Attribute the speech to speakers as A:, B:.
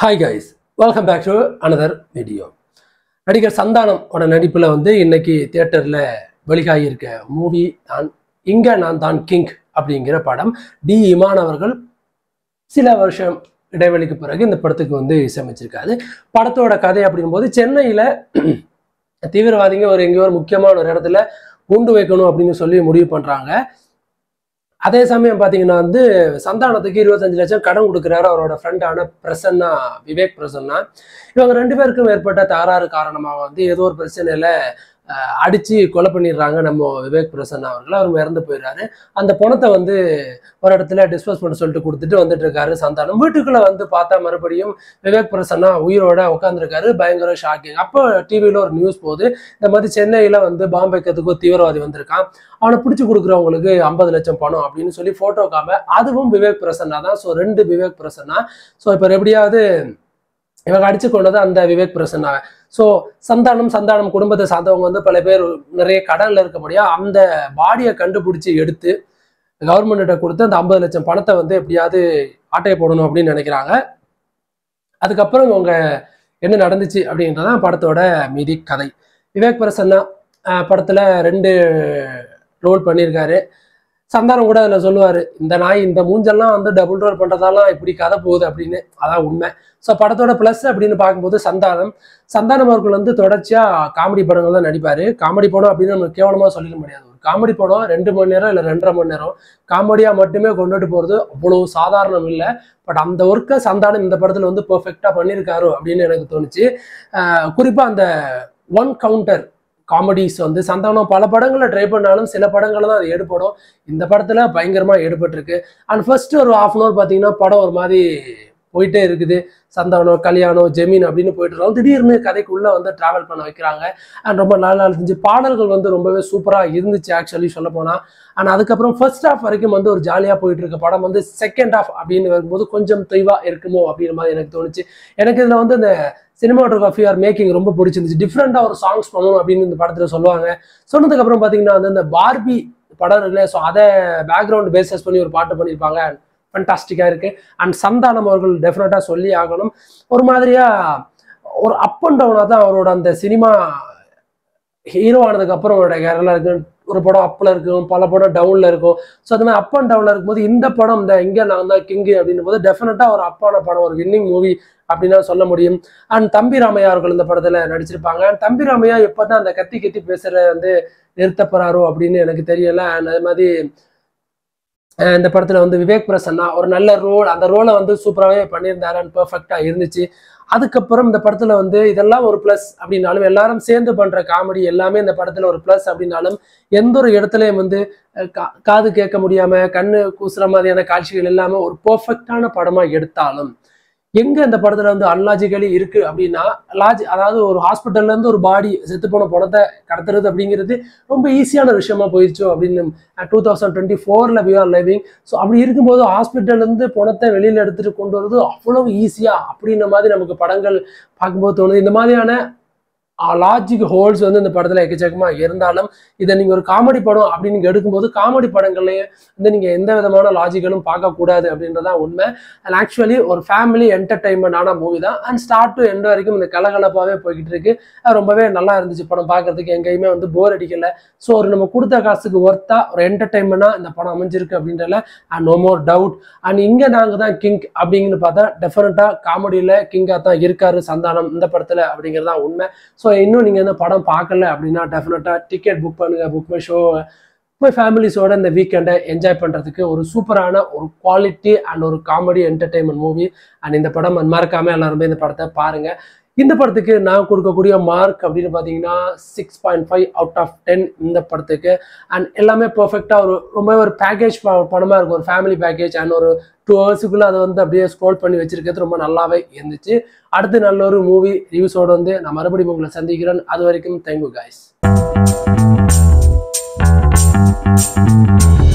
A: hi guys welcome back to another video நடிகர் சந்தானமோட நடிப்பில் வந்து இன்னைக்கு தியேட்டரில் வெளியாகியிருக்க மூவி தான் இங்க நான் தான் கிங் அப்படிங்கிற படம் டி இமான் அவர்கள் சில வருஷம் இடைவெளிக்கு பிறகு இந்த படத்துக்கு வந்து இசையமைச்சிருக்காரு படத்தோட கதை அப்படின் போது சென்னையில் தீவிரவாதிங்க ஒரு எங்கேயோ ஒரு முக்கியமான ஒரு இடத்துல குண்டு வைக்கணும் அப்படின்னு சொல்லி முடிவு பண்ணுறாங்க அதே சமயம் பார்த்தீங்கன்னா வந்து சந்தானத்துக்கு இருபத்தஞ்சு லட்சம் கடன் கொடுக்குறாரு அவரோட ஃப்ரெண்டான பிரசன்னா விவேக் பிரசன்னா இவங்க ரெண்டு பேருக்கும் ஏற்பட்ட தகராறு காரணமாக வந்து ஏதோ ஒரு பிரச்சனையில அஹ், அடிச்சு கொலை பண்ணிடுறாங்க நம்ம விவேக் பிரசன்னா அவர்கள் அவர் இறந்து போயிடுறாரு அந்த பணத்தை வந்து ஒரு இடத்துல டிஸ்போஸ் பண்ண சொல்லிட்டு கொடுத்துட்டு வந்துட்டு இருக்காரு சந்தானம் வீட்டுக்குள்ள வந்து பார்த்தா மறுபடியும் விவேக் பிரசன்னா உயிரோட உட்காந்துருக்காரு பயங்கர ஷாக்கிங் அப்போ டிவியில ஒரு நியூஸ் போகுது இந்த மாதிரி சென்னையில வந்து பாம்பே கத்துக்கு தீவிரவாதி வந்திருக்கான் அவனை பிடிச்சி கொடுக்குறவங்களுக்கு ஐம்பது லட்சம் பணம் அப்படின்னு சொல்லி போட்டோ காம அதுவும் விவேக் பிரசன்னா தான் ஸோ ரெண்டு விவேக் பிரசன்னா ஸோ இப்போ எப்படியாவது இவங்க அடிச்சு கொண்டது அந்த விவேக் பிரசன்னா ஸோ சந்தானம் சந்தானம் குடும்பத்தை சார்ந்தவங்க வந்து பல பேர் நிறைய கடன்ல இருக்கபடியா அந்த பாடியை கண்டுபிடிச்சி எடுத்து கவர்மெண்ட்ட கொடுத்து அந்த ஐம்பது லட்சம் பணத்தை வந்து எப்படியாவது ஆட்டையை போடணும் அப்படின்னு நினைக்கிறாங்க அதுக்கப்புறம் அவங்க என்ன நடந்துச்சு அப்படின்றதான் படத்தோட மீதி கதை விவேக் பிரசன்னா அஹ், படத்துல ரெண்டு ரோல் பண்ணியிருக்காரு சந்தானம் கூட அதில் சொல்லுவார் இந்த நாய் இந்த மூஞ்செல்லாம் வந்து டபுள் ரோல் பண்ணுறதாலாம் இப்படி கதை போகுது அப்படின்னு அதான் உண்மை ஸோ படத்தோட ப்ளஸ் அப்படின்னு பார்க்கும்போது சந்தானம் சந்தானம் அவர்கள் வந்து தொடர்ச்சியாக காமெடி படங்கள் தான் நடிப்பார் காமெடி படம் அப்படின்னு நம்ம கேவலமாக சொல்லிட முடியாது ஒரு காமெடி படம் ரெண்டு மணி நேரம் இல்லை ரெண்டரை மணி நேரம் காமெடியாக மட்டுமே கொண்டுட்டு போகிறது அவ்வளோ சாதாரணம் இல்லை பட் அந்த ஒர்க்கை சந்தானம் இந்த படத்தில் வந்து பெர்ஃபெக்டாக பண்ணியிருக்காரு அப்படின்னு எனக்கு தோணுச்சு குறிப்பாக அந்த ஒன் கவுண்டர் காமெடிஸ் வந்து சந்தானம் பல படங்களில் ட்ரை பண்ணாலும் சில படங்களில் தான் அது எடுபடும் இந்த படத்தில் பயங்கரமாக எடுபட்டிருக்கு அண்ட் ஃபர்ஸ்ட் ஒரு ஹாஃப் அன் ஹவர் பார்த்தீங்கன்னா படம் ஒரு மாதிரி போயிட்டே இருக்குது சந்தானம் கல்யாணம் ஜெமீன் அப்படின்னு போயிட்டு இருக்கோம் திடீர்னு கதைக்குள்ளே வந்து ட்ராவல் பண்ண வைக்கிறாங்க அண்ட் ரொம்ப நல்லா இருந்துச்சு பாடல்கள் வந்து ரொம்பவே சூப்பராக இருந்துச்சு ஆக்சுவலி சொல்ல போனால் அண்ட் அதுக்கப்புறம் ஃபர்ஸ்ட் ஹாஃப் வரைக்கும் வந்து ஒரு ஜாலியாக போயிட்டு இருக்க படம் வந்து செகண்ட் ஹாஃப் அப்படின்னு வரும்போது கொஞ்சம் தெய்வாக இருக்குமோ அப்படிங்கிற மாதிரி எனக்கு தோணுச்சு எனக்கு இதில் வந்து இந்த சினிமாட்டோகிராஃபி ஆர் மேக்கிங் ரொம்ப பிடிச்சிருந்துச்சு டிஃப்ரெண்டாக ஒரு சாங்ஸ் பண்ணணும் அப்படின்னு இந்த படத்தில் சொல்லுவாங்க சொன்னதுக்கப்புறம் பார்த்தீங்கன்னா வந்து இந்த பார்பி படம் இருக்குல்ல ஸோ அதை பேக்ரவுண்ட் பேசஸ் பண்ணி ஒரு பாட்டு பண்ணியிருப்பாங்க ஃபண்டாஸ்டிக்காக இருக்கு அண்ட் சந்தானம் அவர்கள் டெஃபினட்டாக சொல்லி ஆகணும் ஒரு மாதிரியா ஒரு அப் அண்ட் டவுனாக தான் அவரோட அந்த சினிமா ஹீரோ ஆனதுக்கு அப்புறம் அவரோட கேரளா இருக்கு ஒரு படம் அப்பில் இருக்கும் பல படம் டவுனில் இருக்கும் ஸோ அது மாதிரி அப் அண்ட் டவுனில் இருக்கும்போது இந்த படம் இந்த இங்கே நான் தான் கிங்கு அப்படின்னும் போது டெஃபினட்டாக ஒரு அப்பான படம் ஒரு வின்னிங் மூவி அப்படின்னு சொல்ல முடியும் அண்ட் தம்பி ராமையா அவர்கள் இந்த படத்தில் நடிச்சிருப்பாங்க And தம்பி ராமையா எப்போ தான் அந்த கத்தி கத்தி பேசுகிற வந்து நிறுத்தப்படுறாரோ அப்படின்னு எனக்கு தெரியல அண்ட் அது மாதிரி அஹ் இந்த படத்துல வந்து விவேக் பிரசன்னா ஒரு நல்ல ரோல் அந்த ரோலை வந்து சூப்பராகவே பண்ணியிருந்தாரு அண்ட் பெர்ஃபெக்டா இருந்துச்சு அதுக்கப்புறம் இந்த படத்துல வந்து இதெல்லாம் ஒரு ப்ளஸ் அப்படின்னாலும் எல்லாரும் சேர்ந்து பண்ற காமெடி எல்லாமே இந்த படத்துல ஒரு ப்ளஸ் அப்படின்னாலும் எந்த ஒரு இடத்துலயும் வந்து அஹ், கா- காது கேட்க முடியாம கண்ணு கூசுற மாதிரியான காட்சிகள் இல்லாம ஒரு பெர்ஃபெக்டான படமா எடுத்தாலும் எங்க இந்த படத்துல வந்து அன்லாஜிக்கலி இருக்கு அப்படின்னா லாஜ் அதாவது ஒரு ஹாஸ்பிட்டல்ல இருந்து ஒரு பாடி செத்து போன பணத்தை கடத்துறது அப்படிங்கிறது ரொம்ப ஈஸியான விஷயமா போயிடுச்சோ அப்படின்னு டூ தௌசண்ட் டுவெண்ட்டி ஃபோரில் வி ஆர் லிவிங் ஸோ அப்படி இருக்கும்போது ஹாஸ்பிட்டல்லேருந்து பணத்தை வெளியில் எடுத்துகிட்டு கொண்டு வரது அவ்வளவு ஈஸியாக அப்படின்ற மாதிரி நமக்கு படங்கள் பார்க்கும்போது தோணுது இந்த மாதிரியான லாஜிக் ஹோல்ஸ் வந்து இந்த படத்தில் எக்கச்சக்கமாக இருந்தாலும் இதை நீங்கள் ஒரு காமெடி படம் அப்படின்னு நீங்கள் எடுக்கும்போது காமெடி படங்கள்லேயே வந்து நீங்கள் எந்த விதமான லாஜிக்கலும் பார்க்கக்கூடாது அப்படின்றதான் உண்மை அண்ட் ஆக்சுவலி ஒரு ஃபேமிலி என்டர்டைன்மெண்டான மூவி தான் அண்ட் ஸ்டார்ட் டு எண்ட் வரைக்கும் இந்த கலகலப்பாகவே போய்கிட்டு இருக்கு அது ரொம்பவே நல்லா இருந்துச்சு படம் பார்க்கறதுக்கு எங்கேயுமே வந்து போர் அடிக்கல ஸோ ஒரு நம்ம கொடுத்த காசுக்கு ஒர்த்தா ஒரு என்டர்டைன்மெண்ட்டாக இந்த படம் அமைஞ்சிருக்கு அப்படின்றல and no more doubt and இங்கே நாங்கள் தான் கிங் அப்படிங்கன்னு பார்த்தா டெஃபினட்டாக காமெடியில் கிங்காக தான் இருக்காரு சந்தானம் இந்த படத்தில் அப்படிங்கிறது தான் உண்மை ஸோ இன்னும் நீங்கள் இந்த படம் பார்க்கல அப்படின்னா டெஃபினட்டாக டிக்கெட் புக் பண்ணுங்க புக் மை ஷோ போய் ஃபேமிலிஸோட இந்த வீக்கெண்டை என்ஜாய் பண்ணுறதுக்கு ஒரு சூப்பரான ஒரு குவாலிட்டி அண்ட் ஒரு காமெடி என்டர்டைன்மெண்ட் மூவி அண்ட் இந்த படம் மறக்காம எல்லாருமே இந்த படத்தை பாருங்க இந்த படத்துக்கு நான் கொடுக்கக்கூடிய மார்க் அப்படின்னு பார்த்தீங்கன்னா six point five out of ten இந்த படத்துக்கு அண்ட் எல்லாமே பெர்ஃபெக்டாக ஒரு ரொம்ப ஒரு பேக்கேஜ் படமாக இருக்கும் ஒரு ஃபேமிலி பேக்கேஜ் அண்ட் ஒரு டூ ஹவர்ஸுக்குள்ளே அதை வந்து அப்படியே ஸ்க்ரோல் பண்ணி வச்சிருக்கிறது ரொம்ப நல்லாவே இருந்துச்சு அடுத்து நல்ல ஒரு மூவி ரிவ்யூஸோட வந்து நான் மறுபடியும் உங்களை சந்திக்கிறேன் அது வரைக்கும் தேங்க்யூ guys